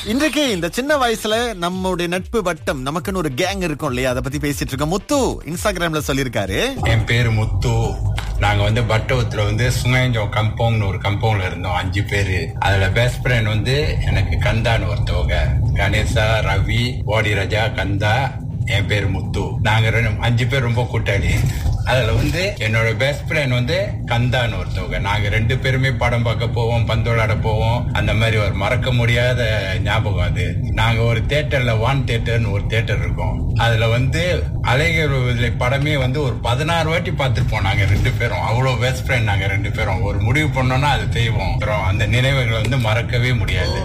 இன்றைக்கு இந்த சின்ன வயசுல நம்முடைய நட்பு வட்டம் நமக்குன்னு ஒரு கேங் இருக்கும் இல்லையா அதை பத்தி பேசிட்டு இருக்கோம் முத்து இன்ஸ்டாகிராம்ல சொல்லியிருக்காரு என் பேரு முத்து நாங்க வந்து பட்டவத்துல வந்து சுங்கஞ்சம் கம்பவுண்ட்னு ஒரு கம்பவுண்ட்ல இருந்தோம் அஞ்சு பேரு அதுல பெஸ்ட் ஃப்ரெண்ட் வந்து எனக்கு கந்தான்னு ஒருத்தவங்க கணேசா ரவி ஓடி ராஜா கந்தா என் பேரு முத்து நாங்க ரெண்டு அஞ்சு பேர் ரொம்ப கூட்டாளி அதுல வந்து என்னோட பெஸ்ட் ஃப்ரெண்ட் வந்து கந்தான்னு ஒருத்தவங்க நாங்க ரெண்டு பேருமே படம் பார்க்க போவோம் பந்து விளையாட போவோம் அந்த மாதிரி ஒரு மறக்க முடியாத ஞாபகம் அது நாங்க ஒரு தேட்டர்ல வான் தேட்டர்னு ஒரு தேட்டர் இருக்கோம் அதுல வந்து அலைகர் விடுதலை படமே வந்து ஒரு பதினாறு வாட்டி பார்த்துருப்போம் நாங்க ரெண்டு பேரும் அவ்வளவு பெஸ்ட் ஃப்ரெண்ட் நாங்க ரெண்டு பேரும் ஒரு முடிவு பண்ணோம்னா அது செய்வோம் அப்புறம் அந்த நினைவுகளை வந்து மறக்கவே முடியாது